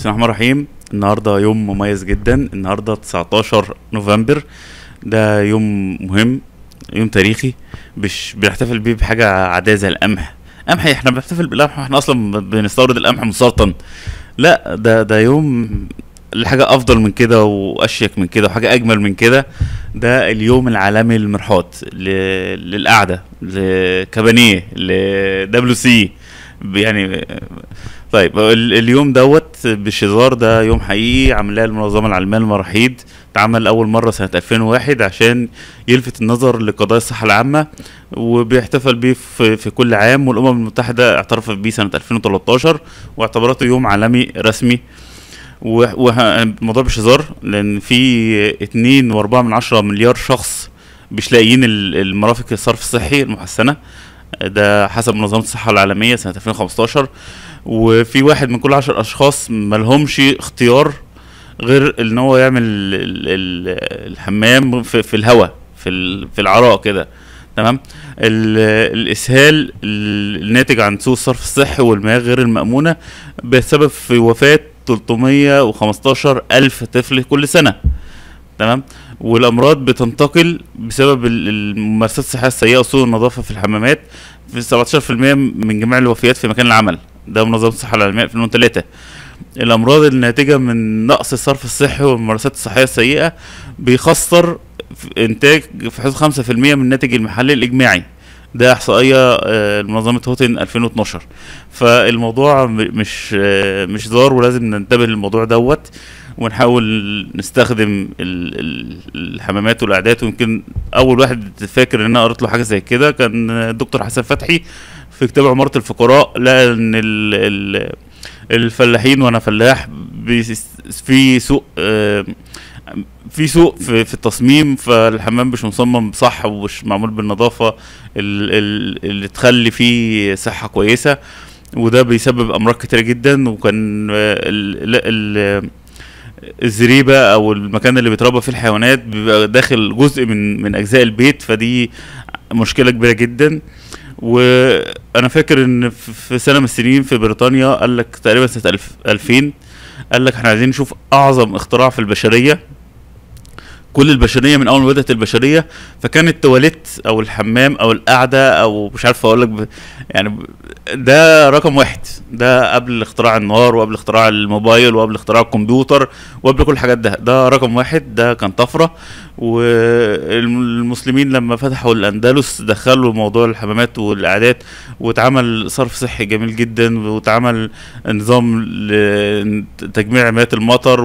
بسم الله الرحمن الرحيم النهارده يوم مميز جدا النهارده 19 نوفمبر ده يوم مهم يوم تاريخي مش بنحتفل بيه بحاجه عاديه زي القمح قمح احنا بنحتفل بالقمح احنا اصلا بنستورد القمح مسرطن لا ده ده يوم لحاجة أفضل من كده وأشيك من كده وحاجة أجمل من كده ده اليوم العالمي للمرحاض ل... للقعدة لكابانيه لدبليو سي يعني طيب ال- اليوم دوت بشزار ده يوم حقيقي عاملاه المنظمة العالمية للمراحيض اتعمل أول مرة سنة 2001 عشان يلفت النظر لقضايا الصحة العامة وبيحتفل بيه في, في كل عام والأمم المتحدة اعترفت بيه سنة 2013 واعتبرته يوم عالمي رسمي والموضوع مش هزار لان في اتنين واربعة من عشرة مليار شخص مش لاقيين ال- المرافق الصرف الصحي المحسنة ده حسب منظمة الصحة العالمية سنة 2015 وفي واحد من كل عشر أشخاص ملهمش اختيار غير ان هو يعمل ال- ال- الحمام في, في الهواء في ال- في العراء كده تمام ال- الاسهال ال- الناتج عن سوء الصرف الصحي والمياه غير المأمونة بسبب في وفاة 315 ألف طفل كل سنة تمام والأمراض بتنتقل بسبب ال- الممارسات الصحية السيئة وسوء النظافة في الحمامات في 17% من جميع الوفيات في مكان العمل ده منظمة الصحة العالمية 2003 الأمراض الناتجة من نقص الصرف الصحي والممارسات الصحية السيئة بيخسر في إنتاج في حدود 5% من الناتج المحلي الإجماعي ده إحصائية آه، لمنظمة هوتن 2012 فالموضوع م- مش آه، مش ضار ولازم ننتبه للموضوع دوت ونحاول نستخدم ال- ال- الحمامات والقعدات ويمكن اول واحد فاكر ان انا قريت له حاجه زي كده كان الدكتور حسن فتحي في كتاب عماره الفقراء لقى ان ال ال الفلاحين وانا فلاح بيس- في سوء آه، في سوء في, في التصميم فالحمام مش مصمم صح ومش معمول بالنظافه ال- ال- اللي تخلي فيه صحه كويسه وده بيسبب امراض كتيره جدا وكان آه، ال ال الزريبه او المكان اللي بيتربى فيه الحيوانات بيبقى داخل جزء من من اجزاء البيت فدي مشكله كبيره جدا وانا فاكر ان في في سنه من السنين في بريطانيا قال لك تقريبا سنه 1000 2000 قال لك احنا عايزين نشوف اعظم اختراع في البشريه كل البشريه من اول ما بدات البشريه فكان التواليت او الحمام او القعده او مش عارف اقول لك ب... يعني ب- ده رقم واحد ده قبل اختراع النار وقبل اختراع الموبايل وقبل اختراع الكمبيوتر وقبل كل الحاجات ده ده رقم واحد ده كان طفره والمسلمين لما فتحوا الاندلس دخلوا موضوع الحمامات والقعدات واتعمل صرف صحي جميل جدا واتعمل نظام لتجميع مياه المطر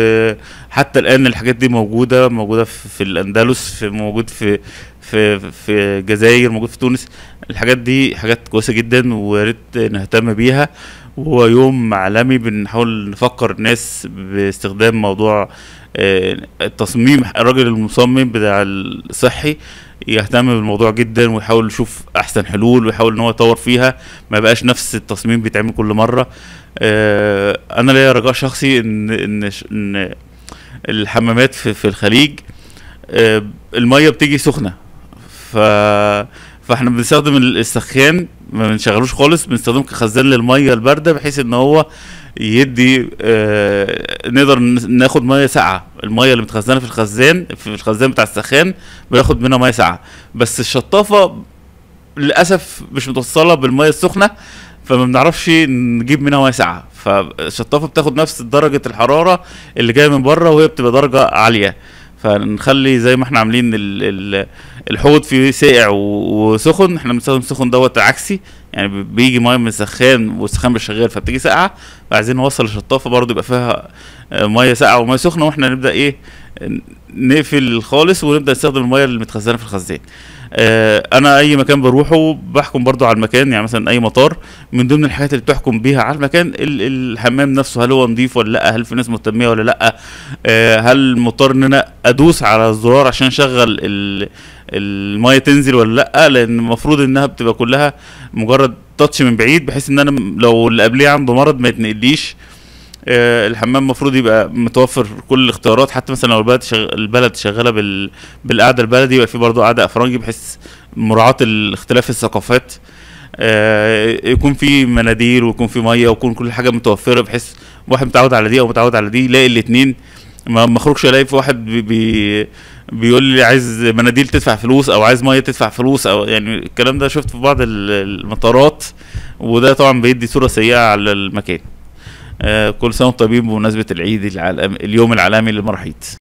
وحتى الان الحاجات دي موجوده موجوده في في الاندلس في موجود في في في الجزائر موجود في تونس الحاجات دي حاجات كويسه جدا ويا ريت نهتم بيها وهو يوم عالمي بنحاول نفكر الناس باستخدام موضوع آه، التصميم الراجل المصمم بتاع الصحي يهتم بالموضوع جدا ويحاول يشوف احسن حلول ويحاول ان هو يطور فيها ما يبقاش نفس التصميم بيتعمل كل مره آه، انا ليا رجاء شخصي ان ان ان الحمامات في, في الخليج آه، الميه بتيجي سخنه ف فاحنا بنستخدم ال- السخان ما بنشغلوش خالص بنستخدمه كخزان للميه البارده بحيث ان هو يدي آه نقدر ن- ناخد ميه ساقعه الميه اللي متخزنه في الخزان في الخزان بتاع السخان بناخد منها ميه ساقعه بس الشطافه للاسف مش متوصله بالميه السخنه فما بنعرفش نجيب منها ميه ساقعه فالشطافه بتاخد نفس درجه الحراره اللي جايه من بره وهي بتبقى درجه عاليه فنخلي زي ما احنا عاملين ال- ال- الحوض فيه ساقع و- وسخن احنا بنستخدم سخن دوت عكسي يعني بي- بيجي ميه من السخان والسخان مش شغال فبتيجي ساقعه فعايزين نوصل الشطافه برضه يبقى فيها آه، ميه ساقعه وميه سخنه واحنا نبدا ايه ن- نقفل خالص ونبدا نستخدم الميه اللي متخزنه في الخزان آه، انا اي مكان بروحه بحكم برضو على المكان يعني مثلا اي مطار من ضمن الحاجات اللي بتحكم بيها على المكان ال- الحمام نفسه هل هو نظيف ولا لا هل في ناس مهتميه ولا لا آه، هل مضطر ان انا ادوس على الزرار عشان اشغل ال- الميه تنزل ولا لا لان المفروض انها بتبقى كلها مجرد تاتش من بعيد بحيث ان انا م- لو اللي قبليه عنده مرض ما يتنقليش آه، الحمام المفروض يبقى متوفر كل الاختيارات حتى مثلا لو البلد شغ... البلد شغاله بال... بالقعده البلدي يبقى في برضه قعده افرنجي بحيث مراعاه اختلاف الثقافات آه، يكون في مناديل ويكون في ميه ويكون كل حاجه متوفره بحيث واحد متعود على دي او متعود على دي يلاقي الاثنين ما ما اخرجش الاقي في واحد بي بي بيقول لي عايز مناديل تدفع فلوس او عايز ميه تدفع فلوس او يعني الكلام ده شفت في بعض ال- المطارات وده طبعا بيدي صوره سيئه على المكان آه، كل سنه وانتم طيبين بمناسبه العيد العالمي اليوم العالمي للمراحيض